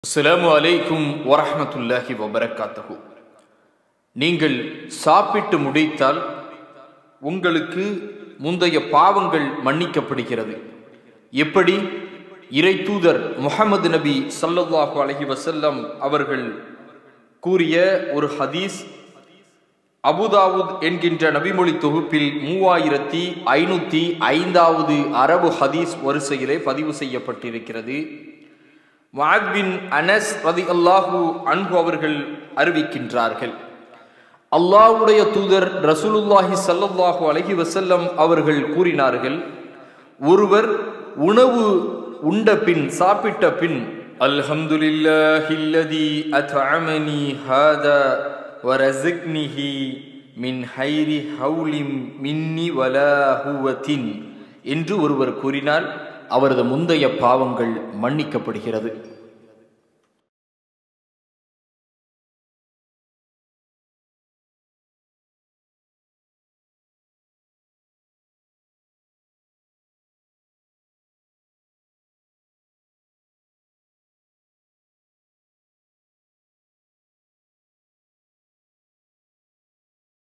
அஸ்ஸலாமு அலைக்கும் வரஹ்மத்துல்லாஹி வபரகாத்தஹு நீங்கள் சாப்பிட்டு முடித்தால் உங்களுக்கு முந்தைய பாவங்கள் மன்னிக்கப்படுகிறது எப்படி இறை தூதர் முஹம்மது நபி ஸல்லல்லாஹு அலைஹி வஸல்லம் அவர்கள் கூறிய ஒரு ஹதீஸ் அபுதாவுத் என்கின்ற நபிமொழி தொகுப்பில் மூவாயிரத்தி ஐநூத்தி ஐந்தாவது அரபு ஹதீஸ் வரிசையிலே பதிவு செய்யப்பட்டிருக்கிறது முஅத் பின் அனஸ் ரதி அல்லாஹு அன்ஹு அவர்கள் அறிவிக்கின்றார்கள் அல்லாஹ்வுடைய தூதர் ரசூலுல்லாஹி ஸல்லல்லாஹு அலைஹி வஸல்லம் அவர்கள் கூறினார்கள் ஒருவர் உணவு உண்ட பின் சாப்பிட்ட பின் அல்ஹம்துலில்லாஹில்லதி அத்அமனி ஹாதா வரஸக்னிஹி மின் ஹைரி ஹவுலிம் மின்னி வலா ஹுவத்தின் என்று ஒருவர் கூறினால் அவரது முந்தைய பாவங்கள் மன்னிக்கப்படுகிறது